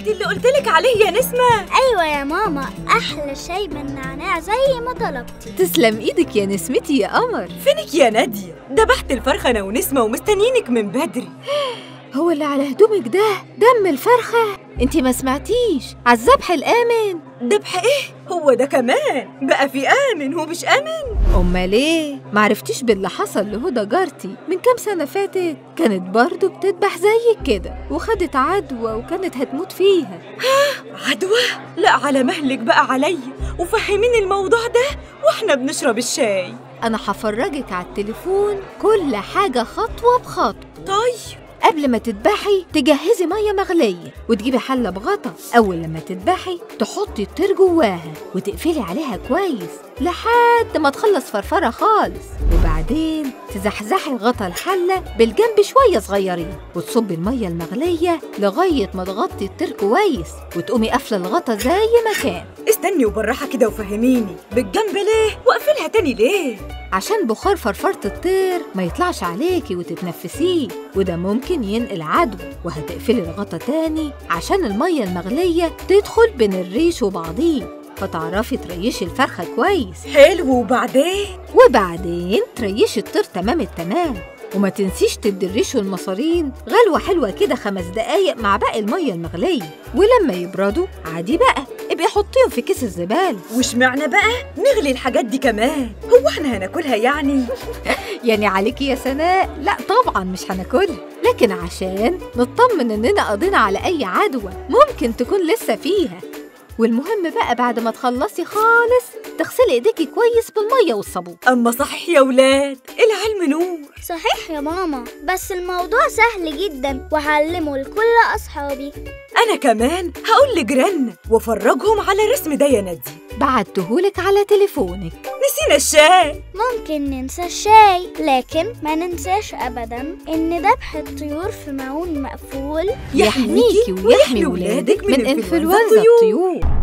عملتي اللي قلتلك عليه يا نسمة ايوه يا ماما احلى شاي بالنعناع زي ما طلبتي تسلم ايدك يا نسمتي يا قمر فينك يا نادية ذبحت الفرخة أنا ونسمة ومستنيينك من بدري هو اللي على هدومك ده دم الفرخة انتي ما سمعتيش على الذبح الآمن ذبح إيه؟ هو ده كمان بقى في آمن هو مش آمن أمال ايه معرفتيش باللي حصل لهدى جارتي من كام سنة فاتت كانت برضو بتذبح زيك كده وخدت عدوى وكانت هتموت فيها عدوى؟ لا على مهلك بقى عليا وفهميني الموضوع ده واحنا بنشرب الشاي أنا هفرجك على التليفون كل حاجة خطوة بخطوة طيب قبل ما تذبحي تجهزي ميه مغليه وتجيبي حله بغطا اول لما تذبحي تحطي الطير جواها وتقفلي عليها كويس لحد ما تخلص فرفره خالص وبعدين تزحزحي غطا الحله بالجنب شويه صغيرين وتصبي الميه المغليه لغايه ما تغطي الطير كويس وتقومي قافله الغطا زي ما كان استني وبالراحة كده وفهميني بالجنب ليه واقفلها تاني ليه عشان بخار فرفرة الطير ما يطلعش عليكي وتتنفسيه وده ممكن ينقل عدوى وهتقفلي الغطا تاني عشان المية المغلية تدخل بين الريش وبعضيه فتعرفي تريشي الفرخة كويس حلو وبعدين وبعدين تريشي الطير تمام التمام وما تنسيش تدي الريش والمصارين غلوة حلوة كده خمس دقايق مع باقي المية المغلية ولما يبردوا عادي بقى ابقي حطيهم في كيس الزبالة وش معنى بقى نغلي الحاجات دي كمان هو احنا هناكلها يعني يعني عليكي يا سناء لا طبعا مش هناكلها لكن عشان نطمن اننا قضينا على اي عدوى ممكن تكون لسه فيها والمهم بقى بعد ما تخلصي خالص تغسلي ايديكي كويس بالميه والصابون اما صحيح يا ولاد العلم نور صحيح يا ماما بس الموضوع سهل جدا وهعلمه لكل اصحابي انا كمان هقول لجيراننا وافرجهم على الرسم ده يا نادي بعتهولك على تليفونك نسينا الشاي ممكن ننسى الشاي لكن ما ننساش ابدا ان ذبح الطيور في معون مقفول يحميكي ويحمي ولادك من انفلونزا الطيور